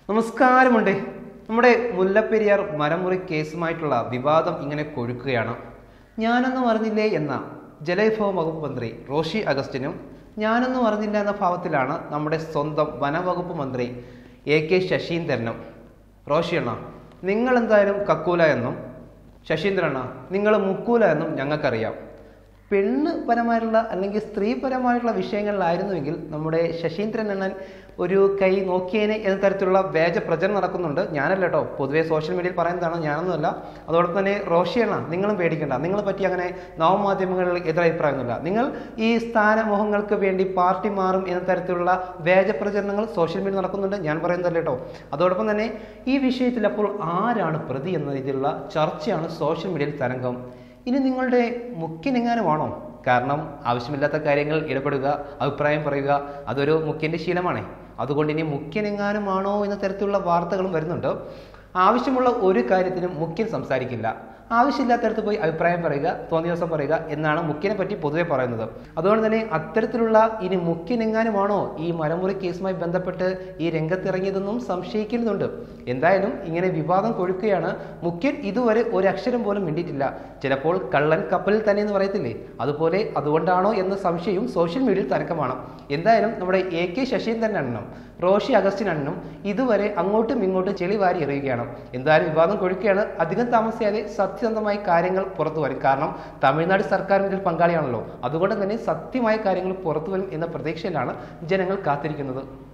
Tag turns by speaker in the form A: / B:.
A: നമസ്കാരമുണ്ട് നമ്മുടെ മുല്ലപ്പെരിയാർ മരമുറി കേസുമായിട്ടുള്ള വിവാദം ഇങ്ങനെ കൊഴുക്കുകയാണ് ഞാനൊന്നും അറിഞ്ഞില്ലേ എന്ന ജലവിഭവ വകുപ്പ് മന്ത്രി റോഷി അഗസ്റ്റിനും ഞാനൊന്നും അറിഞ്ഞില്ല എന്ന ഭാവത്തിലാണ് നമ്മുടെ സ്വന്തം വനവകുപ്പ് മന്ത്രി എ കെ ശശീന്ദ്രനും റോഷി അണ്ണ നിങ്ങൾ എന്തായാലും കക്കൂല എന്നും ശശീന്ദ്രണ്ണ നിങ്ങൾ മുക്കൂല എന്നും ഞങ്ങൾക്കറിയാം പെണ്ണ് പരമായിട്ടുള്ള അല്ലെങ്കിൽ സ്ത്രീപരമായിട്ടുള്ള വിഷയങ്ങളിലായിരുന്നുവെങ്കിൽ നമ്മുടെ ശശീന്ദ്രൻ അണ്ണൻ ഒരു കൈ നോക്കിയേനെ എന്ന തരത്തിലുള്ള വ്യാജ പ്രചരണം നടക്കുന്നുണ്ട് ഞാനല്ല കേട്ടോ പൊതുവേ സോഷ്യൽ മീഡിയയിൽ പറയുന്നതാണ് ഞാനൊന്നുമല്ല അതോടൊപ്പം തന്നെ റോഷിയണ്ണ നിങ്ങളും പേടിക്കണ്ട നിങ്ങളെ പറ്റി അങ്ങനെ നവമാധ്യമങ്ങളിൽ എതിരഭിപ്രായമൊന്നുമില്ല നിങ്ങൾ ഈ സ്ഥാനമോഹങ്ങൾക്ക് വേണ്ടി പാർട്ടി മാറും എന്ന തരത്തിലുള്ള വ്യാജ പ്രചരണങ്ങൾ സോഷ്യൽ മീഡിയ നടക്കുന്നുണ്ട് ഞാൻ പറയുന്നതല്ല കേട്ടോ അതോടൊപ്പം തന്നെ ഈ വിഷയത്തിൽ അപ്പോൾ ആരാണ് പ്രതി എന്ന രീതിയിലുള്ള ചർച്ചയാണ് സോഷ്യൽ മീഡിയയിൽ തരംഗം ഇനി നിങ്ങളുടെ മുഖ്യനെങ്ങാനുമാണോ കാരണം ആവശ്യമില്ലാത്ത കാര്യങ്ങൾ ഇടപെടുക അഭിപ്രായം പറയുക അതൊരു മുഖ്യൻ്റെ ശീലമാണേ അതുകൊണ്ട് ഇനി മുഖ്യനെങ്ങാനുമാണോ എന്ന തരത്തിലുള്ള വാർത്തകളും വരുന്നുണ്ട് ആവശ്യമുള്ള ഒരു കാര്യത്തിനും മുഖ്യൻ സംസാരിക്കില്ല ആവശ്യമില്ലാത്തടത്ത് പോയി അഭിപ്രായം പറയുക തോന്നിയ ദിവസം പറയുക എന്നാണ് മുഖ്യനെ പറ്റി പൊതുവെ പറയുന്നത് അതുകൊണ്ട് തന്നെ അത്തരത്തിലുള്ള ഇനി മുഖ്യനെങ്ങാനുമാണോ ഈ മരമുറി കേസുമായി ബന്ധപ്പെട്ട് ഈ രംഗത്തിറങ്ങിയതെന്നും സംശയിക്കുന്നുണ്ട് എന്തായാലും ഇങ്ങനെ വിവാദം കൊഴുക്കുകയാണ് മുഖ്യൻ ഇതുവരെ ഒരു അക്ഷരം പോലും മിണ്ടിയിട്ടില്ല ചിലപ്പോൾ കള്ളൻ കപ്പലിൽ തന്നെ എന്ന് പറയത്തില്ലേ അതുപോലെ അതുകൊണ്ടാണോ എന്ന സംശയവും സോഷ്യൽ മീഡിയയിൽ തരക്കമാണ് എന്തായാലും നമ്മുടെ എ കെ ശശീന്ദ്രൻ അണ്ണനും റോഷി അഗസ്റ്റിൻ അണ്ണനും ഇതുവരെ അങ്ങോട്ടും ഇങ്ങോട്ടും ചെളി വാരി എറിയുകയാണ് എന്തായാലും വിവാദം കൊഴുക്കുകയാണ് അധികം താമസിയാതെ സത്യസന്ധമായ കാര്യങ്ങൾ പുറത്തു വരും കാരണം തമിഴ്നാട് സർക്കാരും ഇതിൽ പങ്കാളിയാണല്ലോ അതുകൊണ്ട് തന്നെ സത്യമായ കാര്യങ്ങൾ പുറത്തു വരും എന്ന പ്രതീക്ഷയിലാണ് ജനങ്ങൾ കാത്തിരിക്കുന്നത്